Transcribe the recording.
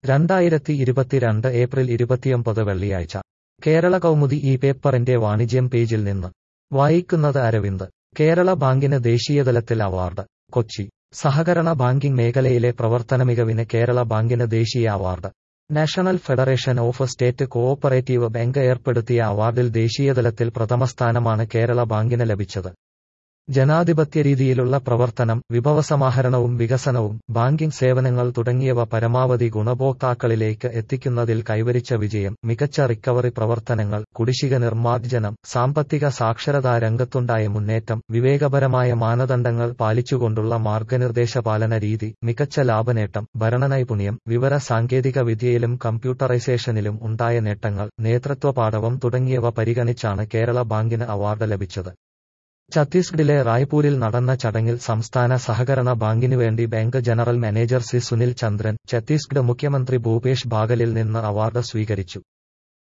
രണ്ടായിരത്തി ഇരുപത്തിരണ്ട് ഏപ്രിൽ ഇരുപത്തിയൊമ്പത് വെള്ളിയാഴ്ച കേരള കൗമുദി ഈ പേപ്പറിന്റെ വാണിജ്യം പേജിൽ നിന്ന് വായിക്കുന്നത് അരവിന്ദ് കേരള ബാങ്കിന് ദേശീയതലത്തിൽ അവാർഡ് കൊച്ചി സഹകരണ ബാങ്കിംഗ് മേഖലയിലെ പ്രവർത്തനമികവിന് കേരള ബാങ്കിന് ദേശീയ award national federation of state cooperative bank ഏർപ്പെടുത്തിയ അവാർഡിൽ ദേശീയതലത്തിൽ പ്രഥമസ്ഥാനമാണ് കേരള ബാങ്കിന് ലഭിച്ചത് ജനാധിപത്യ രീതിയിലുള്ള പ്രവർത്തനം വിഭവസമാഹരണവും വികസനവും ബാങ്കിംഗ് സേവനങ്ങൾ തുടങ്ങിയവ പരമാവധി ഗുണഭോക്താക്കളിലേക്ക് എത്തിക്കുന്നതിൽ കൈവരിച്ച വിജയം മികച്ച റിക്കവറി പ്രവർത്തനങ്ങൾ കുടിശ്ശിക നിർമ്മാർജ്ജനം സാമ്പത്തിക സാക്ഷരതാ രംഗത്തുണ്ടായ മുന്നേറ്റം വിവേകപരമായ മാനദണ്ഡങ്ങൾ പാലിച്ചുകൊണ്ടുള്ള മാർഗനിർദ്ദേശ പാലന രീതി മികച്ച ലാഭനേട്ടം ഭരണനൈപുണ്യം വിവര സാങ്കേതിക വിദ്യയിലും കമ്പ്യൂട്ടറൈസേഷനിലും ഉണ്ടായ നേട്ടങ്ങൾ നേതൃത്വ പാടവം തുടങ്ങിയവ പരിഗണിച്ചാണ് കേരള ബാങ്കിന് അവാർഡ് ലഭിച്ചത് ഛത്തീസ്ഗഡിലെ റായ്പൂരിൽ നടന്ന ചടങ്ങിൽ സംസ്ഥാന സഹകരണ ബാങ്കിനുവേണ്ടി bank general manager C Sunil Chandran Chhattisgarh മുഖ്യമന്ത്രി ഭൂപേഷ് ബാഗലിൽ നിന്ന് അവാർഡ് സ്വീകരിച്ചു